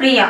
ಸುಪ್ರಿಯಾ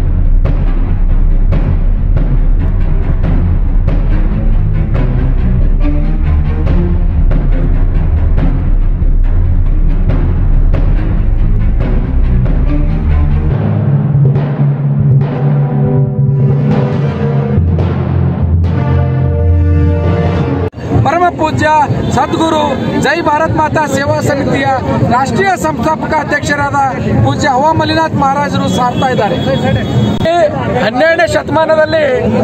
ಪರಮ ಪೂಜ್ಯ ಸದ್ಗುರು ಜೈ ಭಾರತ್ ಮಾತಾ ಸೇವಾ ಸಮಿತಿಯ ರಾಷ್ಟ್ರೀಯ ಸಂಸ್ಥಾಪಕ ಅಧ್ಯಕ್ಷರಾದ ಪೂಜ್ಯ ಹವಾ ಮಲ್ಲಿನಾಥ್ ಮಹಾರಾಜರು ಸಾರ್ತಾ ಇದ್ದಾರೆ ಈ ಹನ್ನೆರಡನೇ ಶತಮಾನದಲ್ಲಿ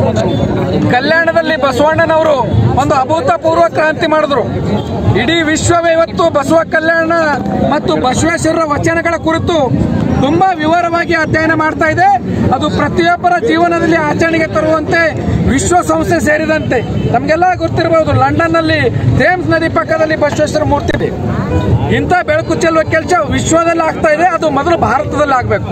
ಕಲ್ಯಾಣದಲ್ಲಿ ಬಸವಣ್ಣನವರು ಒಂದು ಅಭೂತಪೂರ್ವ ಕ್ರಾಂತಿ ಮಾಡಿದ್ರು ಇಡೀ ವಿಶ್ವವೇ ಇವತ್ತು ಬಸವ ಕಲ್ಯಾಣ ಮತ್ತು ಬಸವೇಶ್ವರರ ವಚನಗಳ ಕುರಿತು ತುಂಬಾ ವಿವರವಾಗಿ ಅಧ್ಯಯನ ಮಾಡ್ತಾ ಇದೆ ಅದು ಪ್ರತಿಯೊಬ್ಬರ ಜೀವನದಲ್ಲಿ ಆಚರಣೆಗೆ ತರುವಂತೆ ವಿಶ್ವಸಂಸ್ಥೆ ಸೇರಿದಂತೆ ನಮಗೆಲ್ಲ ಗೊತ್ತಿರಬಹುದು ಲಂಡನ್ ನಲ್ಲಿ ಥೇಮ್ಸ್ ನದಿ ಪಕ್ಕದಲ್ಲಿ ಬಸವೇಶ್ವರ ಮೂರ್ತಿ ಇದೆ ಇಂಥ ಬೆಳಕು ಚೆಲ್ಲುವ ಕೆಲಸ ವಿಶ್ವದಲ್ಲಿ ಆಗ್ತಾ ಇದೆ ಅದು ಮೊದಲು ಭಾರತದಲ್ಲಿ ಆಗ್ಬೇಕು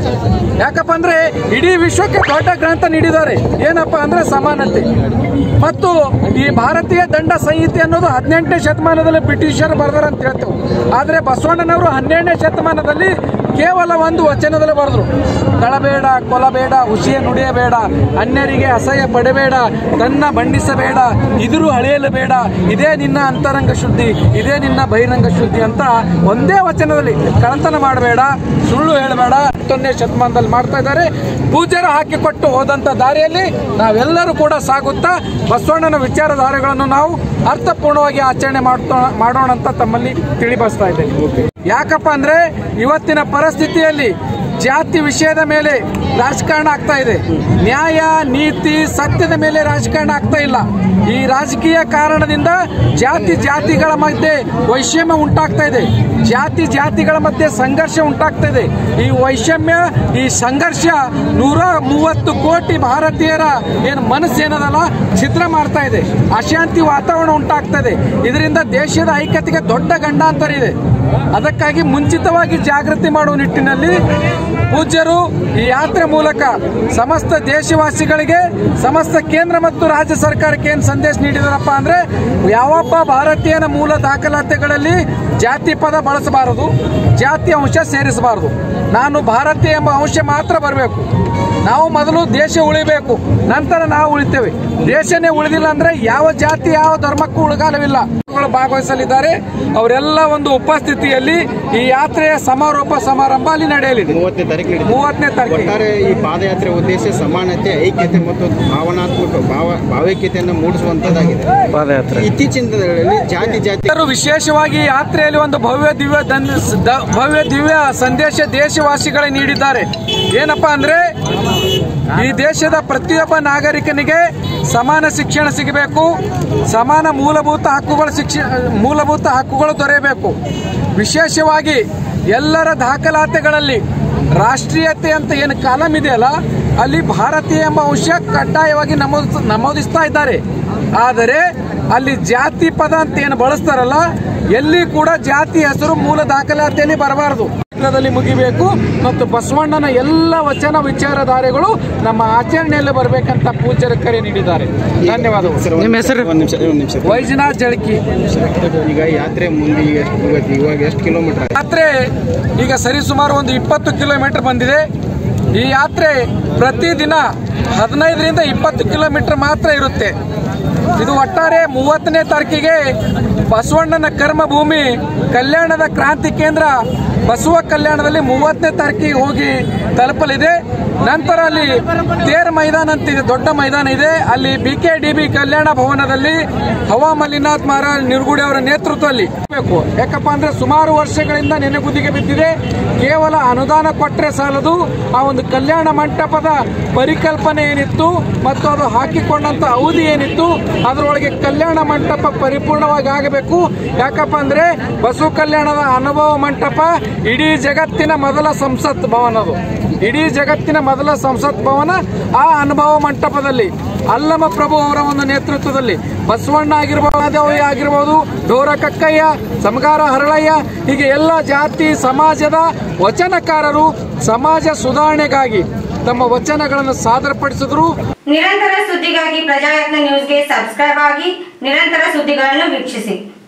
ಯಾಕಪ್ಪ ಅಂದ್ರೆ ಇಡೀ ವಿಶ್ವಕ್ಕೆ ದೊಡ್ಡ ಗ್ರಂಥ ನೀಡಿದ್ದಾರೆ ಏನಪ್ಪಾ ಅಂದ್ರೆ ಸಮಾನತೆ ಮತ್ತು ಈ ಭಾರತೀಯ ದಂಡ ಸಂಹಿತೆ ಅನ್ನೋದು ಹದಿನೆಂಟನೇ ಶತಮಾನದಲ್ಲಿ ಬ್ರಿಟಿಷರು ಬರೆದಾರ ಅಂತ ಹೇಳ್ತೇವೆ ಆದ್ರೆ ಬಸವಣ್ಣನವರು ಹನ್ನೆರಡನೇ ಶತಮಾನದಲ್ಲಿ ಕೇವಲ ಒಂದು ವಚನದಲ್ಲಿ ಬರೆದ್ರು ಕಳಬೇಡ ಕೊಲಬೇಡ ಹುಸಿಯ ನುಡಿಯಬೇಡ ಅನ್ಯರಿಗೆ ಅಸಹ್ಯ ಪಡಬೇಡ ತನ್ನ ಬಂಡಿಸಬೇಡ ಇದುರು ಅಳೆಯಲು ಬೇಡ ಇದೇ ನಿನ್ನ ಅಂತರಂಗ ಶುದ್ಧಿ ಇದೇ ನಿನ್ನ ಬಹಿರಂಗ ಶುದ್ಧಿ ಅಂತ ಒಂದೇ ವಚನದಲ್ಲಿ ಕಳತನ ಮಾಡಬೇಡ ಸುಳ್ಳು ಹೇಳಬೇಡ ಹತ್ತೊಂದನೇ ಶತಮಾನದಲ್ಲಿ ಮಾಡ್ತಾ ಇದ್ದಾರೆ ಪೂಜ್ಯರು ಹಾಕಿಕೊಟ್ಟು ಹೋದಂತ ದಾರಿಯಲ್ಲಿ ನಾವೆಲ್ಲರೂ ಕೂಡ ಸಾಗುತ್ತಾ ಬಸವಣ್ಣನ ವಿಚಾರಧಾರೆಗಳನ್ನು ನಾವು ಅರ್ಥಪೂರ್ಣವಾಗಿ ಆಚರಣೆ ಮಾಡ್ತೋ ಮಾಡೋಣ ಅಂತ ತಮ್ಮಲ್ಲಿ ತಿಳಿಬಸ್ತಾ ಇದ್ದೇನೆ ಯಾಕಪ್ಪ ಅಂದ್ರೆ ಇವತ್ತಿನ ಪರಿಸ್ಥಿತಿಯಲ್ಲಿ ಜಾತಿ ವಿಷಯದ ಮೇಲೆ ರಾಜಕಾರಣ ಆಗ್ತಾ ಇದೆ ನ್ಯಾಯ ನೀತಿ ಸತ್ಯದ ಮೇಲೆ ರಾಜಕಾರಣ ಆಗ್ತಾ ಇಲ್ಲ ಈ ರಾಜಕೀಯ ಕಾರಣದಿಂದ ಜಾತಿ ಜಾತಿಗಳ ಮಧ್ಯೆ ವೈಷಮ್ಯ ಉಂಟಾಗ್ತಾ ಇದೆ ಜಾತಿ ಜಾತಿಗಳ ಮಧ್ಯೆ ಸಂಘರ್ಷ ಉಂಟಾಗ್ತಾ ಇದೆ ಈ ವೈಷಮ್ಯ ಈ ಸಂಘರ್ಷ ನೂರ ಮೂವತ್ತು ಕೋಟಿ ಭಾರತೀಯರ ಏನು ಮನಸ್ಸು ಏನದಲ್ಲ ಛಿದ್ರ ಮಾಡ್ತಾ ಇದೆ ಅಶಾಂತಿ ವಾತಾವರಣ ಉಂಟಾಗ್ತಾ ಇದೆ ಇದರಿಂದ ದೇಶದ ಐಕ್ಯತೆಗೆ ದೊಡ್ಡ ಗಂಡಾಂತರ ಇದೆ ಅದಕ್ಕಾಗಿ ಮುಂಚಿತವಾಗಿ ಜಾಗೃತಿ ಮಾಡುವ ನಿಟ್ಟಿನಲ್ಲಿ ಪೂಜ್ಯರು ಈ ಯಾತ್ರೆ ಮೂಲಕ ಸಮಸ್ತ ದೇಶವಾಸಿಗಳಿಗೆ ಸಮಸ್ತ ಕೇಂದ್ರ ಮತ್ತು ರಾಜ್ಯ ಸರ್ಕಾರಕ್ಕೆ ಏನು ಸಂದೇಶ ನೀಡಿದಾರಪ್ಪ ಅಂದ್ರೆ ಯಾವೊಬ್ಬ ಭಾರತೀಯನ ಮೂಲ ದಾಖಲಾತಿಗಳಲ್ಲಿ ಜಾತಿ ಪದ ಬಳಸಬಾರದು ಜಾತಿ ಅಂಶ ಸೇರಿಸಬಾರದು ನಾನು ಭಾರತೀಯ ಎಂಬ ಅಂಶ ಮಾತ್ರ ಬರಬೇಕು ನಾವು ಮೊದಲು ದೇಶ ಉಳಿಬೇಕು ನಂತರ ನಾವು ಉಳಿತೇವೆ ದೇಶನೇ ಉಳಿದಿಲ್ಲ ಅಂದ್ರೆ ಯಾವ ಜಾತಿ ಯಾವ ಧರ್ಮಕ್ಕೂ ಉಳಗಾಲವಿಲ್ಲ ಗಳು ಭಾಗವಹಿಸಲಿದ್ದಾರೆ ಅವರೆಲ್ಲ ಒಂದು ಉಪಸ್ಥಿತಿಯಲ್ಲಿ ಈ ಯಾತ್ರೆಯ ಸಮಾರೋಪ ಸಮಾರಂಭ ಅಲ್ಲಿ ನಡೆಯಲಿದೆ ಮೂವತ್ತನೇ ತಾರೀಕು ನಡೀತದೆ ಮೂವತ್ತನೇ ತಾರೀಕು ಒಟ್ಟಾರೆ ಈ ಪಾದಯಾತ್ರೆ ಉದ್ದೇಶ ಸಮಾನತೆ ಐಕ್ಯತೆ ಮತ್ತು ಭಾವನಾತ್ಮಕ ಭಾವ ಭಾವೈಕ್ಯತೆಯನ್ನು ಮೂಡಿಸುವಂತದ್ದಾಗಿದೆ ಪಾದಯಾತ್ರೆ ಇತ್ತೀಚಿನ ದಿನಗಳಲ್ಲಿ ಜಾತಿ ಜಾತಿ ಎಲ್ಲರೂ ವಿಶೇಷವಾಗಿ ಯಾತ್ರೆಯಲ್ಲಿ ಒಂದು ಭವ್ಯ ದಿವ್ಯ ದನ್- ದ- ಭವ್ಯ ದಿವ್ಯ ಸಂದೇಶ ದೇಶವಾಸಿಗಳಿಗೆ ನೀಡಿದ್ದಾರೆ ಏನಪ್ಪಾ ಅಂದ್ರೆ ಈ ದೇಶದ ಪ್ರತಿಯೊಬ್ಬ ನಾಗರಿಕನಿಗೆ ಸಮಾನ ಶಿಕ್ಷಣ ಸಿಗಬೇಕು ಸಮಾನ ಮೂಲಭೂತ ಹಕ್ಕುಗಳ ಶಿಕ್ಷ ಮೂಲಭೂತ ಹಕ್ಕುಗಳು ದೊರೆಯಬೇಕು ವಿಶೇಷವಾಗಿ ಎಲ್ಲರ ದಾಖಲಾತಿಗಳಲ್ಲಿ ರಾಷ್ಟ್ರೀಯತೆ ಅಂತ ಏನು ಕಾಲಂ ಇದೆಯಲ್ಲ ಅಲ್ಲಿ ಭಾರತೀಯ ಎಂಬ ಅಂಶ ಕಡ್ಡಾಯವಾಗಿ ನಮೂದಿಸ್ ನಮೂದಿಸ್ತಾ ಇದ್ದಾರೆ ಆದರೆ ಅಲ್ಲಿ ಜಾತಿ ಪದ ಅಂತ ಏನು ಬಳಸ್ತಾರಲ್ಲ ಎಲ್ಲಿ ಕೂಡ ಜಾತಿ ಹೆಸರು ಮೂಲ ದಾಖಲಾತಿಯಲ್ಲಿ ಬರಬಾರದು ದಲ್ಲಿ ಮುಗಿಬೇಕು ಮತ್ತು ಬಸವಣ್ಣನ ಎಲ್ಲ ವಚನ ವಿಚಾರಧಾರೆಗಳು ನಮ್ಮ ಆಚರಣೆಯಲ್ಲಿ ಬರಬೇಕಂತ ಪೂಜ್ಯರ ಕರೆ ನೀಡಿದ್ದಾರೆ ಧನ್ಯವಾದಗಳು ನಿಮ್ಮ ಹೆಸರು ಒಂದು ನಿಮಿಷ ಒಂದು ನಿಮಿಷ ವೈಜನಾಥ್ ಜಳಕಿ ಈಗ ಯಾತ್ರೆ ಮುಂದೆ ಈಗ ಎಷ್ಟು ಇವತ್ತು ಇವಾಗ ಎಷ್ಟು ಕಿಲೋಮೀಟರ್ ಯಾತ್ರೆ ಈಗ ಸರಿಸುಮಾರು ಒಂದು ಇಪ್ಪತ್ತು ಕಿಲೋಮೀಟರ್ ಬಂದಿದೆ ಈ ಯಾತ್ರೆ ಪ್ರತಿದಿನ ಹದಿನೈದರಿಂದ ಇಪ್ಪತ್ತು ಕಿಲೋಮೀಟರ್ ಮಾತ್ರ ಇರುತ್ತೆ ಇದು ಒಟ್ಟಾರೆ ಮೂವತ್ತನೇ ತಾರೀಕಿಗೆ ಬಸವಣ್ಣನ ಕರ್ಮಭೂಮಿ ಕಲ್ಯಾಣದ ಕ್ರಾಂತಿ ಕೇಂದ್ರ ಬಸವ ಕಲ್ಯಾಣದಲ್ಲಿ ಮೂವತ್ತನೇ ತಾರೀಕಿಗೆ ಹೋಗಿ ತಲುಪಲಿದೆ ನಂತರ ಅಲ್ಲಿ ತೇರ್ ಮೈದಾನ ಅಂತ ಇದೆ ದೊಡ್ಡ ಮೈದಾನ ಇದೆ ಅಲ್ಲಿ ಬಿ ಕೆ ಡಿ ಬಿ ಕಲ್ಯಾಣ ಭವನದಲ್ಲಿ ಹವಾ ಮಲ್ಲಿನಾಥ್ ಮಹಾರಾಜ್ ನಿರ್ಗುಡಿ ಅವರ ನೇತೃತ್ವದಲ್ಲಿ ಬೇಕು ಯಾಕಪ್ಪ ಅಂದ್ರೆ ಸುಮಾರು ವರ್ಷಗಳಿಂದ ನೆನೆಗುದಿಗೆ ಬಿದ್ದಿದೆ ಕೇವಲ ಅನುದಾನ ಕೊಟ್ಟರೆ ಸಾಲದು ಆ ಒಂದು ಕಲ್ಯಾಣ ಮಂಟಪದ ಪರಿಕಲ್ಪನೆ ಏನಿತ್ತು ಮತ್ತು ಅದು ಹಾಕಿಕೊಂಡಂತ ಅವಧಿ ಏನಿತ್ತು ಅದರೊಳಗೆ ಕಲ್ಯಾಣ ಮಂಟಪ ಪರಿಪೂರ್ಣವಾಗಿ ಆಗಬೇಕು ಯಾಕಪ್ಪ ಅಂದ್ರೆ ಬಸವ ಕಲ್ಯಾಣದ ಅನುಭವ ಮಂಟಪ ಇಡೀ ಜಗತ್ತಿನ ಮೊದಲ ಸಂಸತ್ ಭವನ ಅದು ಇಡೀ ಜಗತ್ತಿನ ಮೊದಲ ಸಂಸತ್ ಭವನ ಆ ಅನುಭವ ಮಂಟಪದಲ್ಲಿ ಅಲ್ಲಮ ಪ್ರಭು ಅವರ ಒಂದು ನೇತೃತ್ವದಲ್ಲಿ ಬಸವಣ್ಣ ಆಗಿರ್ಬೋದು ಆಗಿರ್ಬೋದು ಡೋರ ಕಕ್ಕಯ್ಯ ಸಮಗಾರ ಹರಳಯ್ಯ ಹೀಗೆ ಎಲ್ಲ ಜಾತಿ ಸಮಾಜದ ವಚನಕಾರರು ಸಮಾಜ ಸುಧಾರಣೆಗಾಗಿ ತಮ್ಮ ವಚನಗಳನ್ನು ಸಾದರಪಡಿಸಿದ್ರು ನಿರಂತರ ಸುದ್ದಿಗಾಗಿ ಪ್ರಜಾಯತ್ನ ನ್ಯೂಸ್ಗೆ ಸಬ್ಸ್ಕ್ರೈಬ್ ಆಗಿ ನಿರಂತರ ಸುದ್ದಿಗಳನ್ನು ವೀಕ್ಷಿಸಿ